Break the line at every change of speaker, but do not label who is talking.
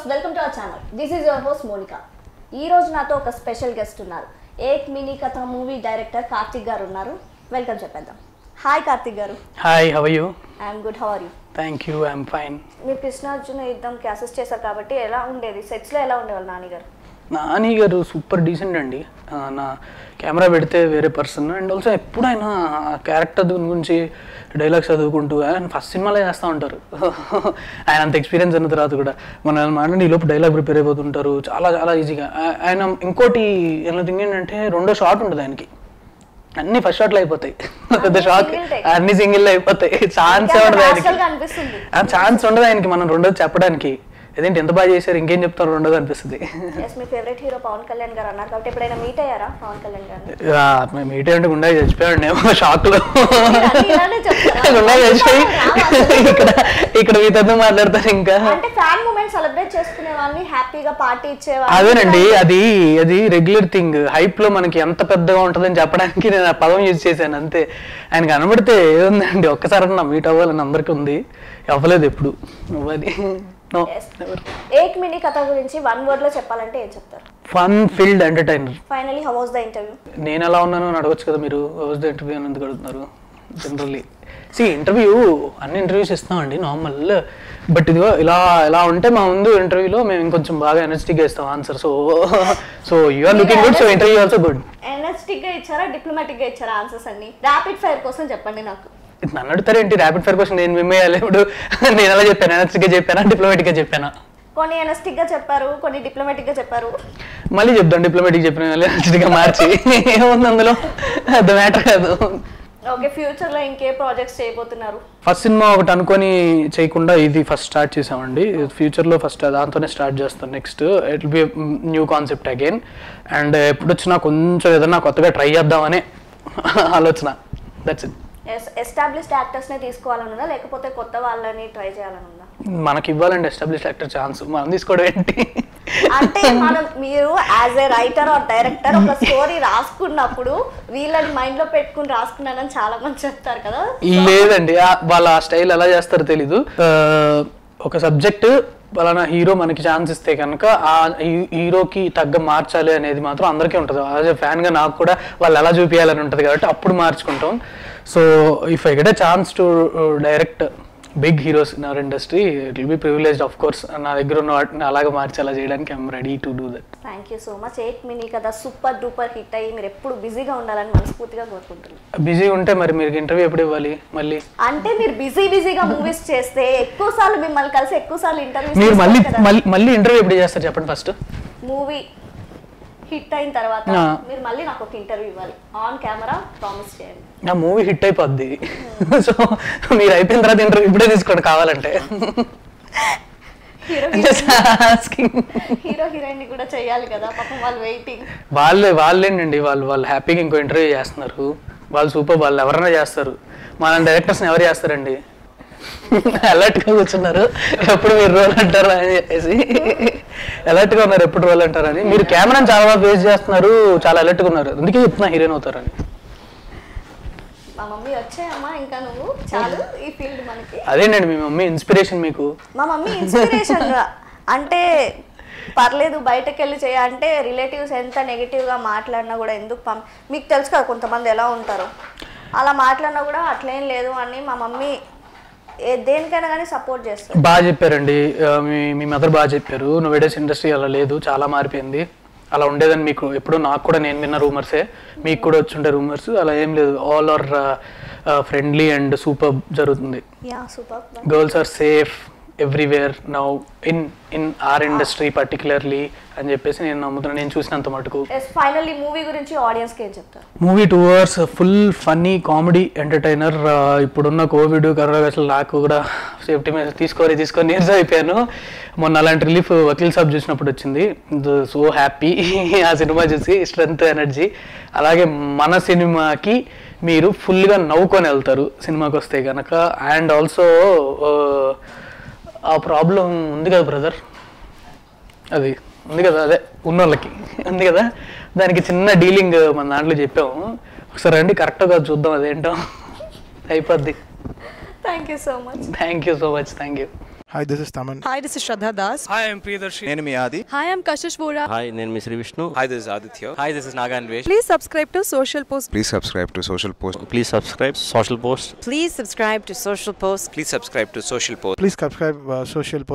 Viewers welcome to our channel this is your host Monika ఈ రోజు నాతో ఒక స్పెషల్ గెస్ట్ ఉన్నారు Ek mini Katha movie director Karthik garu ఉన్నారు వెల్కమ్ చెప్పేద్దాం hi Karthik garu
hi how you
I'm good how are you
thank you I'm fine
మీరు Krishnarjuna యుద్ధంకి assist చేశారు కాబట్టి ఎలా ఉండేది సెట్స్లో ఎలా ఉండేవాళ్ళు నాని గారు
నాని గారు సూపర్ డీసెంట్ అండి ఆ, నా కెమెరా పెడితే వేరే పర్సన్ అండ్ ఆల్సో ఎప్పుడైనా క్యారెక్టర్ గురించి డైలాగ్స్ చదువుకుంటూ ఆయన ఫస్ట్ సినిమాలో చేస్తూ ఉంటారు ఆయన అంత ఎక్స్పీరియన్స్ అయిన తర్వాత కూడా మన మాట్లాడి ఈ లోపు డైలాగ్ ప్రిపేర్ అయిపోతుంటారు చాలా చాలా ఈజీగా ఆ- ఆయన ఇంకోటి థింగ్ ఏంటంటే రెండో షాట్ ఉంటుంది ఆయనకి అన్ని ఫస్ట్ షాట్లు అయిపోతాయి పెద్ద
అన్ని
షాక్
single take.
అన్ని సింగిల్ అయిపోతాయి ఛాన్స్ ఉండదు ఆయనకి
న్యాచురల్గా అనిపిస్తుంది
ఆ ఛాన్స్ ఉండదు ఆయనకి మనం రెండోది చెప్పడానికి అదేంటి ఎంత బాగా చేశారు ఇంకేం చెప్తారు రెండోది అనిపిస్తుంది
ఎస్ మీ ఫేవరెట్ హీరో పవన్ కళ్యాణ్ గారు అన్నారు కాబట్టి ఎప్పుడైనా మీట్ అయ్యారా పవన్ కళ్యాణ్ గారిని
మీట్ అంటే గుండా చచ్చిపోయాడు ఏమో షాక్ లో
మీరు అన్ని ఇలానే చెప్తారా?
గుండా చచ్చిపోయి ఇక్కడ ఇక్కడ మీతో మాట్లాడతారు ఇంకా
అంటే ఫ్యాన్ మూమెంట్ సెలబ్రేట్ చేసుకునే వాళ్ళని హ్యాపీగా పార్టీ ఇచ్చేవాళ్ళు
అదేనండి అది అది రెగ్యులర్ థింగ్ హైప్ లో మనకి ఎంత పెద్దగా ఉంటుందని చెప్పడానికి నేను ఆ పదం యూజ్ చేశాను అంతే ఆయన కనబడితే ఏముందండి ఒక్కసారి నా మీట్ అవ్వాలని అందరికీ ఉంది అవ్వలేదు ఎప్పుడు అవ్వాలి నో
Yes. ఏక్ మినీ కథ గురించి వన్ వర్డ్ లో చెప్పాలంటే ఏం చెప్తారు
fun filled entertainer
finally how was the interview
నేను ఎలా ఉన్నానో అని అడగచ్చు కదా మీరు రోజు ఇంటర్వ్యూ అని ఎందుకు అడుగుతున్నారు జనరల్లీ సి ఇంటర్వ్యూ అన్ని ఇంటర్వ్యూస్ ఇస్తామండి నార్మల్ బట్ ఇదిగో ఇలా ఇలా ఉంటే మా ముందు ఇంటర్వ్యూలో మేము ఇంకొంచెం బాగా ఎనర్జెటిక్గా ఇస్తాం answer so so you are looking good so interview also good
energetic గా ఇచ్చారా డిప్లొమాటిక్ గా ఇచ్చారా ఆన్సర్స్ అన్ని ర్యాపిడ్ ఫైర్ కోసం చెప్పండి నాకు
ఇది నన్ను అడుగుతారేంటి ర్యాపిడ్ ఫైర్ క్వశ్చన్ నేను మిమ్మేయాలి ఇప్పుడు నేను ఎలా చెప్పాను ఎనర్జెటిక్గా చెప్పానా డిప్లొమాటిక్గా చెప్పానా
కొన్ని ఎనర్జెటిక్ గా చెప్పారు కొన్ని డిప్లొమాటిక్ గా చెప్పారు
మళ్ళీ చెప్తాను డిప్లొమాటిక్ చెప్పిన ఎనర్జెటిక్గా మార్చి ఏముంది అందులో అది మ్యాటర్ కాదు
ఓకే ఫ్యూచర్ లో ఇంకే ప్రాజెక్ట్స్ చేయబోతున్నారు
ఫస్ట్ సినిమా ఒకటి అనుకొని చేయకుండా ఇది ఫస్ట్ స్టార్ట్ చేసామండి ఫ్యూచర్లో ఫస్ట్ దాంతోనే స్టార్ట్ చేస్తాం next it be new concept again and ఎప్పుడు వచ్చినా కొంచెం ఏదైనా కొత్తగా ట్రై చేద్దామనే ఆలోచన that's it
yes established actors నే తీసుకోవాలని ఉందా లేకపోతే కొత్త వాళ్ళని ట్రై చేయాలని ఉందా
మనకి ఇవ్వాలండి ఎస్టాబ్లిష్ యాక్టర్ ఛాన్స్ మనం తీసుకోవడం ఏంటి
అంటే మనం మీరు as a writer or director ఒక స్టోరీ రాసుకున్నప్పుడు వీళ్ళని మైండ్ లో పెట్టుకుని రాసుకున్నానని చాలా మంది చెప్తారు కదా
లేదండి ఆ- వాళ్ళ ఆ స్టైల్ ఎలా చేస్తారో తెలీదు ఆ, ఒక సబ్జెక్ట్ పలానా హీరో మనకి ఛాన్స్ ఇస్తే కనుక ఆ హీ- హీరోకి తగ్గ మార్చాలి అనేది మాత్రం అందరికీ ఉంటుంది యాజ్ ఎ ఫ్యాన్గా నాకు కూడా వాళ్ళు ఎలా చూపించాలని ఉంటుంది కాబట్టి అప్పుడు మార్చుకుంటాం so if I get a chance to direct big heroes in our industry it will be privileged of course నా దగ్గర ఉన్న వాటిని అలాగే మార్చేలా చేయడానికి I'm ready to do that
thank you so much Ek mini Katha super duper hit అయ్యి మీరు ఎప్పుడు బిజీగా ఉండాలని మనస్ఫూర్తిగా కోరుకుంటున్నాను
బిజీ ఉంటే మరి మీరు ఇంటర్వ్యూ ఎప్పుడు ఇవ్వాలి మళ్ళీ
అంటే మీరు బిజీ బిజీగా మూవీస్ చేస్తే ఎక్కువ సార్లు మిమ్మల్ని కలిసి ఎక్కువ సార్లు
మీరు మళ్ళీ
ఇంటర్వ్యూస్
మళ్ళీ మళ్ళీ ఇంటర్వ్యూ ఎప్పుడు చేస్తారు చెప్పండి ఫస్ట్
మూవీ హిట్ అయిన తర్వాత
ఆ.
మీరు మళ్ళీ నాకు ఒక ఇంటర్వ్యూ ఇవ్వాలి ఆన్ కెమెరా ప్రామిస్ చేయండి
నా మూవీ హిట్ అయిపోద్ది సో మీరు అయిపోయిన తర్వాత ఇంటర్వ్యూ ఇప్పుడే తీసుకోండి కావాలంటే
hero
Just asking.
Hero heroine కూడా చేయాలి కదా పాపం వాళ్ళు వెయిటింగ్
వాళ్ళే వాళ్ళేనండి వాళ్ళు వాళ్ళు హ్యాపీగా ఇంకో ఇంటర్వ్యూ చేస్తున్నారు వాళ్ళు సూపర్ వాళ్ళు ఎవరైనా చేస్తారు మన డైరెక్టర్స్ని ఎవరు చేస్తారండి అలర్ట్గా కూర్చున్నారు ఎప్పుడు మీరు రోల్ అంటారా అని చెప్పేసి అలర్ట్గా ఉన్నారు ఎప్పుడు రోల్ అంటారని మీరు కెమెరాని చాలా బాగా ఫేస్ చేస్తున్నారు చాలా అలర్ట్గా ఉన్నారు అందుకే చెప్తున్నా హీరోయిన్ అవుతారని
మా మమ్మీ వచ్చాయమ్మా ఇంకా నువ్వు చాలు ఈ ఫీల్డ్ మనకి
అదేనండి మీ మమ్మీ ఇన్స్పిరేషన్ మీకు
మా మమ్మీ ఇన్స్పిరేషన్ అంటే పర్లేదు బయటకు వెళ్ళి చేయ అంటే రిలేటివ్స్ ఎంత నెగిటివ్గా మాట్లాడినా కూడా ఎందుకు పం మీకు తెలుసు కదా కొంతమంది ఎలా ఉంటారో అలా మాట్లాడినా కూడా అట్లేం లేదు అని మా మమ్మీ ఏ దేనికైనా కానీ సపోర్ట్ చేస్తుంది
బాగా చెప్పారండి ఆ, మీ మీ మదర్ బాగా చెప్పారు నోవేడేస్ ఇండస్ట్రీ అలా లేదు చాలా మారిపోయింది అలా ఉండేదని మీకు ఎప్పుడు నాకు కూడా నేను విన్న రూమర్సే మీకు కూడా వచ్చుంటే రూమర్స్ అలా ఏం లేదు all are friendly and super జరుగుతుంది
yeah super
girls are safe everywhere now in in our industry particularly అని చెప్పేసి నేను నమ్ముతున్నాను నేను చూసినంత మటుకు
ఎస్ ఫైనల్లీ మూవీ గురించి ఆడియన్స్కి ఏం చెప్తారు
movie two hours full funny comedy entertainer ఇప్పుడున్న కోవిడ్ కరోనా అసలు నాకు కూడా సేఫ్టీ మీద తీసుకొని తీసుకొని నీరసం అయిపోయాను మొన్న అలాంటి రిలీఫ్ వకీల్ సాబ్ చూసినప్పుడు వచ్చింది సో హ్యాపీ ఆ సినిమా చూసి స్ట్రెంగ్త్ ఎనర్జీ అలాగే మన సినిమాకి మీరు ఫుల్గా నవ్వుకొని వెళ్తారు సినిమాకి వస్తే కనుక అండ్ ఆల్సో ఆ ప్రాబ్లం ఉంది కదా బ్రదర్ అది ఉంది కదా అదే ఉన్నోళ్ళకి ఉంది కదా దానికి చిన్న డీలింగ్ మన దాంట్లో చెప్పాము ఒకసారి రండి కరెక్ట్గా చూద్దాం అదేంటో అయిపోద్ది
thank you so much
thank you so much thank you
Hi, this is Taman.
Hi, this is Shraddha Das.
Hi I'm Priyadarshi
నేను మీ Aadi
Hi, I'm Kashish Vora.
Hi నేను మీ Sri Vishnu
hi this Aditya
hi this is Naganvesh
Please subscribe to Social Post.
Please subscribe to Social Post
please subscribe Social Post
Please subscribe to Social Post.
Please subscribe to Social Post
Please subscribe uh, Social